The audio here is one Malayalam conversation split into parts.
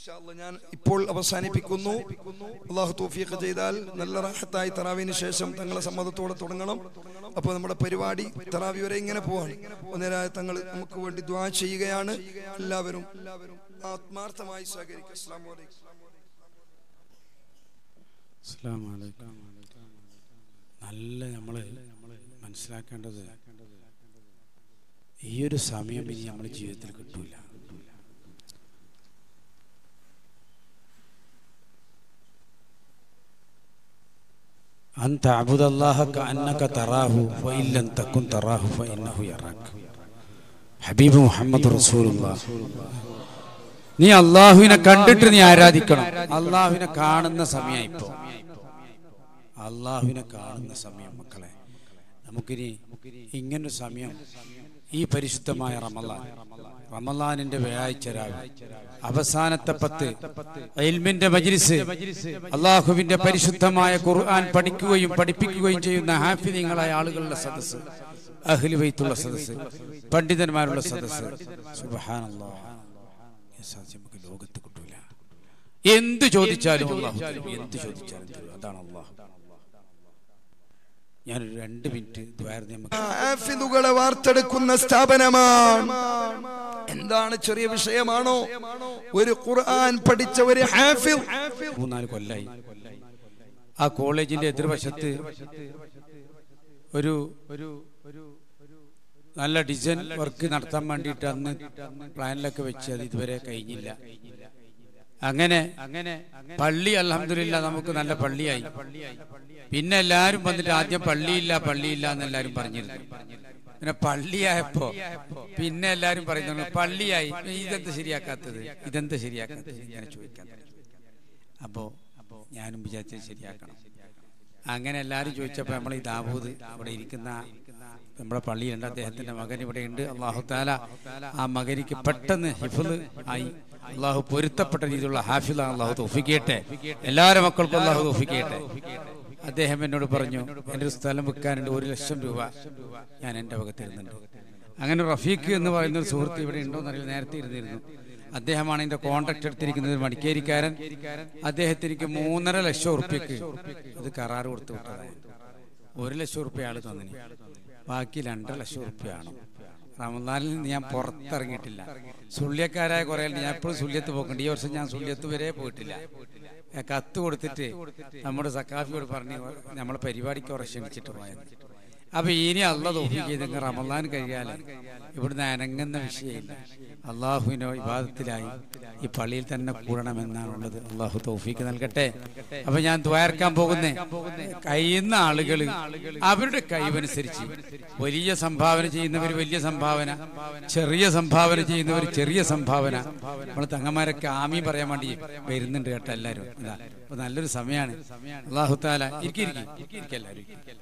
ഇൻഷാ അല്ലാ ഞാൻ ഇപ്പോൾ അവസാനിപ്പിക്കുന്നു അള്ളാഹു തൗഫീഖ് ചെയ്താൽ നല്ല റാഹത്തായി തറാവിന് ശേഷം തങ്ങളെ സമ്മതത്തോടെ തുടങ്ങണം അപ്പോൾ നമ്മുടെ പരിപാടി തറാവി വരെ ഇങ്ങനെ പോവാണ് ഒന്നേരായ തങ്ങൾ നമുക്ക് വേണ്ടി ദ്വാ ചെയ്യുകയാണ് എല്ലാവരും ആത്മാർത്ഥമായി സഹകരിക്കുക അസ്സലാമു അലൈക്കും അസ്സലാമു അലൈക്കും. നല്ല നമ്മൾ മനസ്സിലാക്കേണ്ടത് ഈ ഒരു സമയം ഇനി നമ്മുടെ ജീവിതത്തിൽ കിട്ടൂല أن تعبد الله كأنك تراه وإن لم تكن تراه فإنه يراك ഹബീബ് മുഹമ്മദ് റസൂലുള്ള നീ അള്ളാഹുവിനെ കണ്ടിട്ട് നീ ആരാധിക്കണം അള്ളാഹുവിനെ കാണുന്ന സമയം ഇപ്പോ അള്ളാഹുവിനെ കാണുന്ന സമയം മക്കളെ നമുക്കിനി ഇങ്ങനൊരു സമയം ഈ പരിശുദ്ധമായ റമലാൻ റമലാനിന്റെ വ്യാഴ്ച രാവ് അവസാനത്തെ പത്ത് ഇൽമിന്റെ മജ്ലിസ് അള്ളാഹുവിന്റെ പരിശുദ്ധമായ ഖുർആൻ പഠിക്കുകയും പഠിപ്പിക്കുകയും ചെയ്യുന്ന ഹാഫിദിങ്ങളായ ആളുകളുടെ സദസ്സ് അഹ്ലു ബൈത്തുള്ള സദസ്സ് പണ്ഡിതന്മാരുള്ള സദസ്സ് സുബ്ഹാനല്ലാഹ് ഈ സദസ്സ് നമുക്ക് ലോകത്ത് കിട്ടൂല എന്ത് ചോദിച്ചാലും അള്ളാഹു തരും. എന്ത് ചോദിച്ചാലും തരും. അതാണ് അള്ളാഹു ഞാനൊരു രണ്ട് മിനിറ്റ് ദ്വാരം നമുക്ക് ഹാഫിദുകളെ വാർത്തെടുക്കുന്ന സ്ഥാപനമാണ് എന്താണ് ചെറിയ വിഷയമാണോ ഒരു ഖുർആൻ പഠിച്ച ഒരു ഹാഫിദ് മൂന്നാല് കൊല്ലായി ആ കോളേജിന്റെ എതിർവശത്ത് ഒരു ഒരു നല്ല ഡിസൈൻ വർക്ക് നടത്താൻ വേണ്ടിയിട്ട് അന്ന് പ്ലാനിലൊക്കെ വെച്ച് അത് ഇതുവരെ കഴിഞ്ഞില്ല അങ്ങനെ അങ്ങനെ പള്ളി അലഹമില്ല നമുക്ക് നല്ല പള്ളിയായി പിന്നെ എല്ലാരും വന്നിട്ട് ആദ്യം പള്ളിയില്ല പള്ളിയില്ല എന്ന് എല്ലാരും പറഞ്ഞിരുന്നു പിന്നെ പള്ളിയായപ്പോ പിന്നെ എല്ലാരും പറയുന്നു പള്ളിയായി ഇതെന്ത് ശരിയാക്കാത്തത് ഇതെന്ത് ശരിയാക്കാത്തത് ഇങ്ങനെ ചോദിക്കാൻ തുടങ്ങി. അപ്പോ ഞാനും വിചാരിച്ചത് ശരിയാക്കണം അങ്ങനെ എല്ലാവരും ചോദിച്ചപ്പോൾ നമ്മൾ ഈ ദാവൂദ് അവിടെ ഇരിക്കുന്ന നമ്മുടെ പള്ളിയിലുണ്ട് അദ്ദേഹത്തിന്റെ മകൻ ഇവിടെ ഉണ്ട് അള്ളാഹു താല ആ മകനിക്ക് പെട്ടെന്ന് ഹിഫുൽ ആയി അള്ളാഹു പൊരുത്തപ്പെട്ട രീതിയിലുള്ള ഹാഫിൽ അള്ളാഹു തോഫിക്കട്ടെ എല്ലാവരും മക്കൾക്കും അള്ളാഹു തോഫിക്കട്ടെ അദ്ദേഹം എന്നോട് പറഞ്ഞു എൻ്റെ ഒരു സ്ഥലം വിൽക്കാനുണ്ട് ഒരു ലക്ഷം രൂപ ഞാൻ എൻ്റെ വക തരുന്നുണ്ട് അങ്ങനെ റഫീഖ് എന്ന് പറയുന്ന ഒരു സുഹൃത്ത് ഇവിടെ ഉണ്ടോ എന്നറിയില്ല നേരത്തെ ഇരുന്നിരുന്നു അദ്ദേഹമാണ് ഇതിന്റെ കോൺട്രാക്ട് എടുത്തിരിക്കുന്നത് ഒരു മടിക്കേരിക്കാരൻ അദ്ദേഹത്തിന് എനിക്ക് മൂന്നര ലക്ഷം ഉറുപ്പ്യക്ക് അത് കരാറ് കൊടുത്തു വിട്ടതാണ് ഒരു ലക്ഷം ഉറുപ്പ്യ ആള് തന്നിന് ബാക്കി രണ്ടര ലക്ഷം ഉറുപ്പ്യാണ് റമദാനിൽ നിന്ന് ഞാൻ പുറത്തിറങ്ങിയിട്ടില്ല സുള്ളിയക്കാരായ കുറെ ആളുണ്ട്. ഞാൻ എപ്പോഴും സുള്ളിയത്ത് പോക്കുന്നുണ്ട് ഈ വർഷം ഞാൻ സുള്ളിയത്ത് വരെ പോയിട്ടില്ല ഞാൻ കത്ത് കൊടുത്തിട്ട് നമ്മുടെ സക്കാഫിയോട് പറഞ്ഞ് നമ്മളെ പരിപാടിക്ക് കുറെ ക്ഷണിച്ചിട്ട് പോയത് അപ്പൊ ഇനി അല്ല തോഫിക്ക് ചെയ്തെങ്കിൽ റമദാൻ കഴിയാല് ഇവിടുന്ന് അനങ്ങുന്ന വിഷയമില്ല അള്ളാഹുവിനോ വിവാദത്തിലായി ഈ പള്ളിയിൽ തന്നെ കൂടണമെന്നാണുള്ളത് അള്ളാഹു തൗഫീക്ക് നൽകട്ടെ അപ്പൊ ഞാൻ ദ്വാരക്കാൻ പോകുന്നേ കഴിയുന്ന ആളുകൾ അവരുടെ കഴിവനുസരിച്ച് വലിയ സംഭാവന ചെയ്യുന്നവർ വലിയ സംഭാവന ചെറിയ സംഭാവന ചെയ്യുന്നവർ ചെറിയ സംഭാവന നമ്മൾ തങ്ങന്മാരൊക്കെ ആമി പറയാൻ വേണ്ടി വരുന്നുണ്ട് കേട്ടോ എല്ലാവരും ഇതാ അപ്പൊ നല്ലൊരു സമയമാണ് അള്ളാഹു താല ഇരിക്കും ഇരിക്കും എല്ലാവരും ഇരിക്ക്.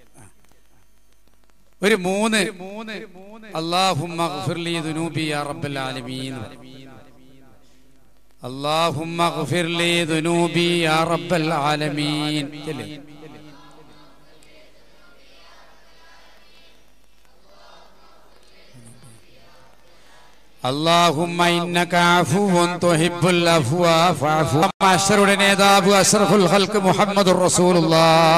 ഒരു മൂന്ന് അള്ളാഹുമ്മ ഗഫിർലി ദുനൂബി യാ റബ്ബൽ ആലമീൻ അള്ളാഹുമ്മ ഗഫിർലി ദുനൂബി യാ റബ്ബൽ ആലമീൻ ചെല്ലേ اللهم إنك عفو تحب العفو فاعف അഷറുടെ നേതാവ് അഷ്റഫുൽ ഖൽക്ക് മുഹമ്മദ് റസൂലുള്ള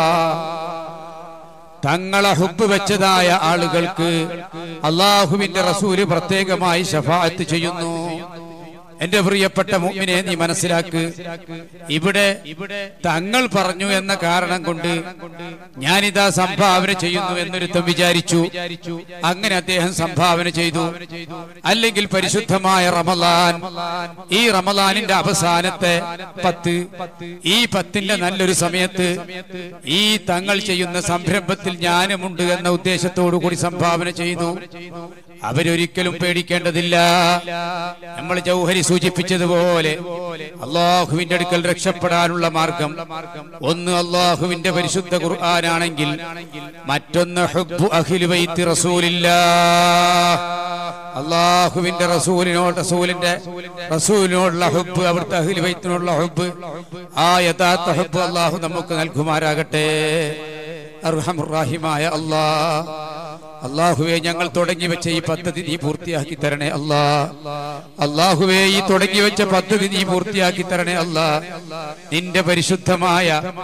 തങ്ങളെ ഹുബ് വെച്ചതായ ആളുകൾക്ക് അള്ളാഹുവിന്റെ റസൂല് പ്രത്യേകമായി ഷഫാഅത്ത് ചെയ്യുന്നു എന്റെ പ്രിയപ്പെട്ട മുമ്മിനെ നീ മനസ്സിലാക്ക് ഇവിടെ തങ്ങൾ പറഞ്ഞു എന്ന കാരണം കൊണ്ട് ഞാനിതാ സംഭാവന ചെയ്യുന്നു എന്നൊരുത്തം വിചാരിച്ചു അങ്ങനെ അദ്ദേഹം സംഭാവന ചെയ്തു അല്ലെങ്കിൽ പരിശുദ്ധമായ റമലാൻ ഈ റമലാനിന്റെ അവസാനത്തെ പത്ത് ഈ പത്തിന്റെ നല്ലൊരു സമയത്ത് ഈ തങ്ങൾ ചെയ്യുന്ന സംരംഭത്തിൽ ഞാനുമുണ്ട് എന്ന ഉദ്ദേശത്തോടു കൂടി സംഭാവന ചെയ്തു അവരൊരിക്കലും പേടിക്കേണ്ടതില്ല നമ്മൾ ജൗഹരി സൂചിപ്പിച്ചതുപോലെ അള്ളാഹുവിന്റെ അടുക്കൽ രക്ഷപ്പെടാനുള്ള മാർഗം ഒന്ന് അള്ളാഹുവിന്റെ പരിശുദ്ധ ഖുർആനാണെങ്കിൽ മറ്റൊന്ന് ഹുബ്ബു അഖിലു ബൈത്തി റസൂലില്ലാ അള്ളാഹുവിന്റെ റസൂലിനോട് റസൂലിന്റെ റസൂലിനോടുള്ള ഹുബ് അവിടുത്തെ അഖിലു ബൈത്തിനോടുള്ള ഹുബ് ആ യഥാർത്ഥ ഹുബ് അള്ളാഹു നമുക്ക് നൽകുമാരാകട്ടെ അർഹമുറാഹിമായ അള്ളാഹ് അള്ളാഹുവെ ഞങ്ങൾ തുടങ്ങി വെച്ച ഈ പദ്ധതി നീ പൂർത്തിയാക്കി തരണേ അല്ലാ അള്ളാഹുവെ ഈ തുടങ്ങി വെച്ച പദ്ധതി നീ പൂർത്തിയാക്കി തരണേ അല്ലാ നിന്റെ പരിശുദ്ധമായ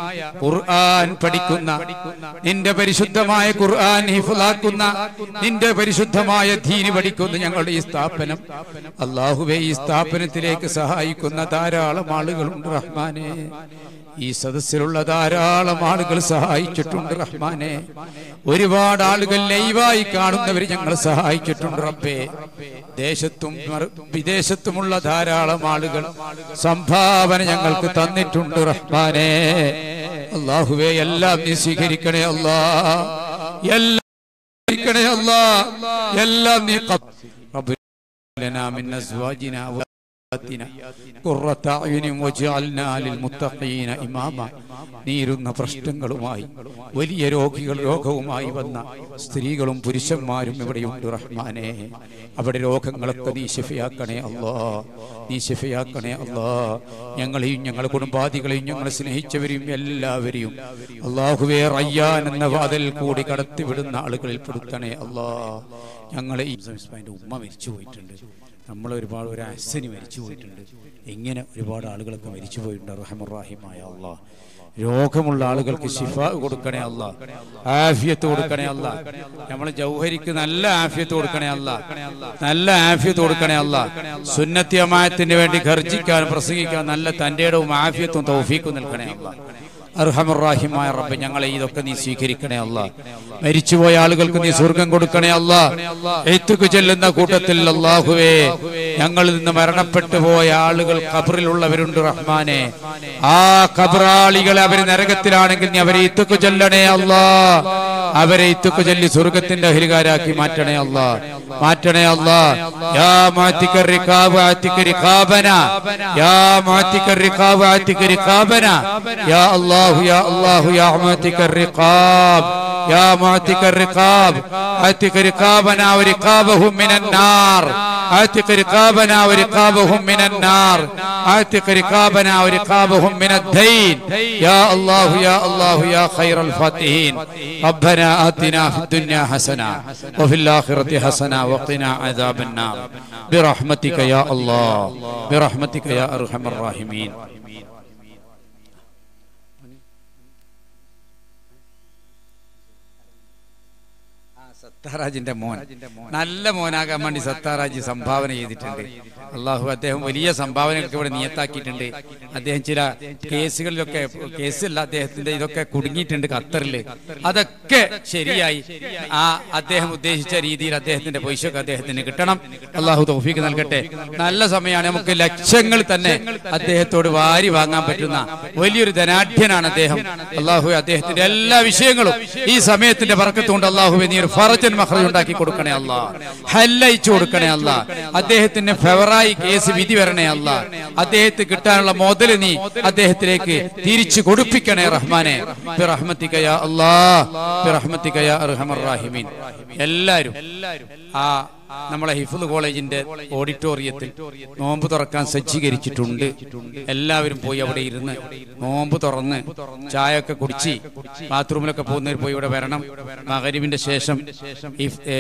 ഖുർആൻ പഠിക്കുന്ന നിന്റെ പരിശുദ്ധമായ ഖുർആൻ ഹിഫുലാക്കുന്ന നിന്റെ പരിശുദ്ധമായ ധീനി പഠിക്കുന്ന ഞങ്ങളുടെ ഈ സ്ഥാപനം അള്ളാഹുവെ ഈ സ്ഥാപനത്തിലേക്ക് സഹായിക്കുന്ന ധാരാളം ആളുകളുണ്ട് റഹ്മാനെ ഈ സദസ്സിലുള്ള ധാരാളം ആളുകൾ സഹായിച്ചിട്ടുണ്ട് റഹ്മാനെ ഒരുപാട് ആളുകൾ ലൈവായി കാണുന്നവർ ഞങ്ങൾ സഹായിച്ചിട്ടുണ്ട് റബ്ബേ ദേശത്തും മറു- വിദേശത്തുമുള്ള ധാരാളം ആളുകൾ സംഭാവന ഞങ്ങൾക്ക് തന്നിട്ടുണ്ട് റഹ്മാനെ അള്ളാഹുവേ എല്ലാം നീ സ്വീകരിക്കണേ അല്ലാ എല്ലാം സ്വീകരിക്കണേ അല്ലാ എല്ലാം നീ ഖബ്- റബ്ബ് لنا من أزواجنا وذرياتنا قرة أعين واجعلنا للمتقين إماما നീരുന്ന പ്രശ്നങ്ങളുമായി വലിയ രോഗികൾ രോഗവുമായി വന്ന സ്ത്രീകളും പുരുഷന്മാരും ഇവിടെയുണ്ട് റഹ്മാനെ അവിടെ രോഗങ്ങളൊക്കെ നീ ശിഫയാക്കണേ അല്ലാ നീ ശിഫയാക്കണേ അല്ലാ ഞങ്ങളെയും ഞങ്ങളുടെ കുടുംബാദികളെയും ഞങ്ങളെ സ്നേഹിച്ചവരെയും എല്ലാവരെയും അള്ളാഹുവേ റയ്യാൻ എന്ന വാതിൽ കൂടി കടത്തിവിടുന്ന ആളുകളിൽ പെടുത്തണേ അല്ലാ ഞങ്ങളെ ഈ സംസ്ഥാനത്തിന്റെ ഉമ്മ മരിച്ചു പോയിട്ടുണ്ട് നമ്മൾ ഒരുപാട് ഒരു അസനി മരിച്ചു പോയിട്ടുണ്ട് ഇങ്ങനെ ഒരുപാട് ആളുകളൊക്കെ മരിച്ചു പോയിട്ടുണ്ട് റഹമുറാഹിമായ അള്ളാ രോഗമുള്ള ആളുകൾക്ക് ശിഫ കൊടുക്കണേ അല്ല ആഫിയത്ത് കൊടുക്കണേ അല്ല നമ്മളെ ജൗഹരിക്ക് നല്ല ആഫിയത്ത് കൊടുക്കണേ അല്ല നല്ല ആഫിയത്ത് കൊടുക്കണേ അല്ല സുന്നത്തി അമായത്തിന് വേണ്ടി ഗർജിക്കാൻ പ്രസംഗിക്കാൻ നല്ല തന്റെ ഇടവും ആഫിയത്തും തൗഫീക്കും നൽകണേ അല്ല അർഹമുറാഹിമായ റബ്ബ് ഞങ്ങളെ ഇതൊക്കെ നീ സ്വീകരിക്കണേ അല്ല മരിച്ചുപോയ ആളുകൾക്ക് നീ സ്വർഗം കൊടുക്കണേ അല്ല എത്തുക്ക് ചെല്ലുന്ന കൂട്ടത്തിൽ അള്ളാഹുവേ ഞങ്ങളിൽ നിന്ന് മരണപ്പെട്ടു പോയ ആളുകൾ ഖബറിലുള്ളവരുണ്ട് റഹ്മാനെ ആ ഖബറാളികളെ അവര് നരകത്തിലാണെങ്കിൽ നീ അവരെ ഇത്തുക്ക് ചെല്ലണേ അല്ലാ അവരെ ഇത്തുക്ക് ചൊല്ലി സ്വർഗത്തിന്റെ അഹിലുകാരാക്കി മാറ്റണേ അല്ല മാറ്റണേ അല്ല യാ മാറ്റിക്ക റിഖാബ് ആറ്റിക്ക റിഖാബന യാ മാറ്റിക്ക റിഖാബ് ആറ്റിക്ക റിഖാബന യാ അല്ലാഹു യാ അല്ലാഹു യാ മാറ്റിക്ക റിഖാബ് يا معتق الرقاب اعتق رقابنا ورقابهم من النار اعتق رقابنا ورقابهم من النار اعتق رقابنا ورقابهم من الدين يا الله يا الله يا خير الفاتحين ربنا آتنا في الدنيا حسنة وفي الآخرة حسنة وقنا عذاب النار برحمتك يا الله برحمتك يا أرحم الراحمين സത്താറാജിന്റെ മോൻ നല്ല മോനാകാൻ വേണ്ടി സത്താറാജ് സംഭാവന ചെയ്തിട്ടുണ്ട് അള്ളാഹു അദ്ദേഹം വലിയ സംഭാവനകൾക്ക് ഇവിടെ നിയത്താക്കിയിട്ടുണ്ട് അദ്ദേഹം ചില കേസുകളിലൊക്കെ കേസല്ല അദ്ദേഹത്തിന്റെ ഇതൊക്കെ കുടുങ്ങിയിട്ടുണ്ട് ഖത്തറിൽ അതൊക്കെ ശരിയായി ആ അദ്ദേഹം ഉദ്ദേശിച്ച രീതിയിൽ അദ്ദേഹത്തിന്റെ പൈസയൊക്കെ അദ്ദേഹത്തിന് കിട്ടണം അള്ളാഹു തൗഫീക്ക് നൽകട്ടെ നല്ല സമയമാണ് നമുക്ക് ലക്ഷങ്ങൾ തന്നെ അദ്ദേഹത്തോട് വാരി വാങ്ങാൻ പറ്റുന്ന വലിയൊരു ധനാഢ്യനാണ് അദ്ദേഹം അള്ളാഹു അദ്ദേഹത്തിന്റെ എല്ലാ വിഷയങ്ങളും ഈ സമയത്തിന്റെ വർക്കത്തുകൊണ്ട് അള്ളാഹു നീ ഒരു ഫറജൻ മഹ്റജ് ഉണ്ടാക്കി കൊടുക്കണേ അല്ല ഹല്ലയിച്ചു കൊടുക്കണേ അല്ല അദ്ദേഹത്തിന് ഫെവറായി കേസ് വിധി വരണേ അല്ല അദ്ദേഹത്തിന് കിട്ടാനുള്ള മുതൽ നീ അദ്ദേഹത്തിലേക്ക് തിരിച്ചു കൊടുപ്പിക്കണേ റഹ്മാനെ റഹ്മത്തിക്കയ അല്ലാ റഹ്മത്തിക്കയ അർഹമർ റാഹിമീൻ എല്ലാരും ആ നമ്മളെ ഹിഫുദ് കോളേജിന്റെ ഓഡിറ്റോറിയത്തിൽ നോമ്പ് തുറക്കാൻ സജ്ജീകരിച്ചിട്ടുണ്ട് എല്ലാവരും പോയി അവിടെ ഇരുന്ന് നോമ്പ് തുറന്ന് ചായ ഒക്കെ കുടിച്ച് ബാത്റൂമിലൊക്കെ പോകുന്നവർ പോയി ഇവിടെ വരണം മകരിവിന്റെ ശേഷം ഇഫ്- ഏ,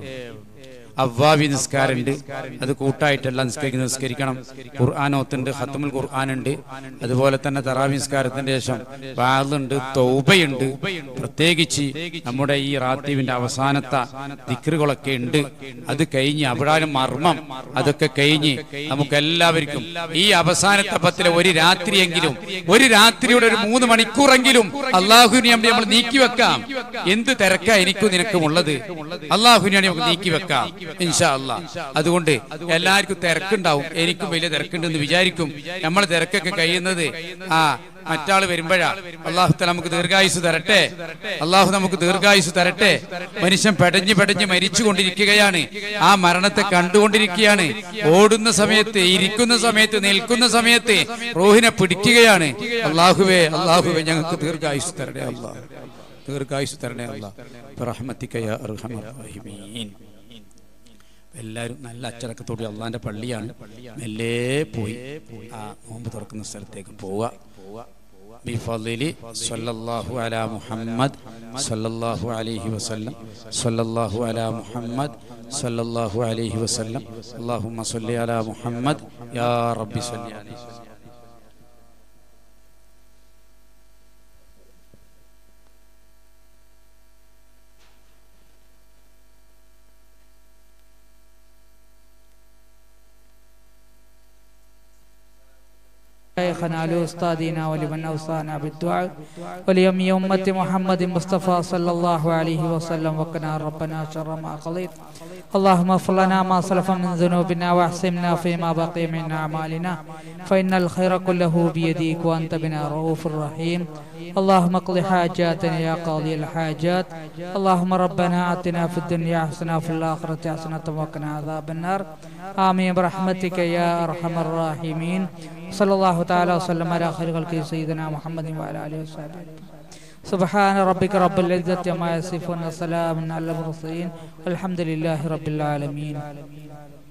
അവ്വാബി നിസ്കാരമുണ്ട് അത് കൂട്ടായിട്ടെല്ലാം നിസ്കരിക്കുന്ന നിസ്കരിക്കണം ഖുർആാനോത്തുണ്ട് ഹത്തമുൽ ഖുർആാനുണ്ട് അതുപോലെ തന്നെ തറാവി നിസ്കാരത്തിന്റെ ശേഷം വാളുണ്ട് തൗബയുണ്ട് പ്രത്യേകിച്ച് നമ്മുടെ ഈ റാത്തീവിന്റെ അവസാനത്തെ ദിക്റുകളൊക്കെ ഉണ്ട് അത് കഴിഞ്ഞ് അവിടാനും മർമ്മം അതൊക്കെ കഴിഞ്ഞ് നമുക്ക് എല്ലാവർക്കും ഈ അവസാനത്തെ പത്തിലെ ഒരു രാത്രിയെങ്കിലും ഒരു രാത്രിയുടെ ഒരു മൂന്ന് മണിക്കൂറെങ്കിലും അള്ളാഹുവിനെ നമ്മൾ നീക്കി വെക്കാം എന്ത് തിരക്കാ എനിക്കും നിനക്കും ഉള്ളത് അള്ളാഹുവിനെ നമുക്ക് നീക്കി വെക്കാം ഇൻഷാ അല്ലാ അതുകൊണ്ട് എല്ലാവർക്കും തിരക്കുണ്ടാവും എനിക്കും വലിയ തിരക്കുണ്ടെന്ന് വിചാരിക്കും നമ്മൾ തിരക്കൊക്കെ കഴിയുന്നത് ആ മറ്റാള് വരുമ്പോഴാ അള്ളാഹു തആല നമുക്ക് ദീർഘായുസ് തരട്ടെ അള്ളാഹു നമുക്ക് ദീർഘായുസ് തരട്ടെ മനുഷ്യൻ പെടഞ്ഞ് പെടഞ്ഞ് മരിച്ചു കൊണ്ടിരിക്കുകയാണ് ആ മരണത്തെ കണ്ടുകൊണ്ടിരിക്കുകയാണ് ഓടുന്ന സമയത്ത് ഇരിക്കുന്ന സമയത്ത് നിൽക്കുന്ന സമയത്ത് റോഹിനെ പിടിക്കുകയാണ് അള്ളാഹുവേ അള്ളാഹുവേ ഞങ്ങൾക്ക് ദീർഘായുസ് തരണേ അള്ളാഹ് ദീർഘായുസ് തരണേ അള്ളാഹ് റഹ്മത്തിക്കയ അർഹമർ റഹീമീൻ എല്ലാവരും നല്ല അച്ചടക്കത്തോടെ അള്ളാന്റെ പള്ളിയാണ് മെല്ലെ പോയി ആ നോമ്പ് തുറക്കുന്ന സ്ഥലത്തേക്ക് പോവുക بفضل صلى الله على محمد صلى الله عليه وسلم صلى الله على محمد صلى الله عليه وسلم اللهم صل على محمد يا رب صل عليه وسلم شيخنا لأستاذنا ولمن أوصانا بالدعاء وليوم أمة محمد مصطفى صلى الله عليه وسلم وقنا ربنا شر ما قضيت اللهم اغفر لنا ما سلف من ذنوبنا واحسمنا فيما بقي من أعمالنا فإن الخير كله بيديك وأنت بنا رؤوف رحيم اللهم اقض حاجاتنا يا قاضي الحاجات اللهم ربنا آتنا في الدنيا حسنة وفي الآخرة حسنة وقنا عذاب النار آمين برحمتك يا أرحم الراحمين صلى الله تعالى وسلم على خير خلقه سيدنا محمد وعلى آله وصحبه سبحان ربك رب العزة عما يصفون وسلام على المرسلين والحمد لله رب العالمين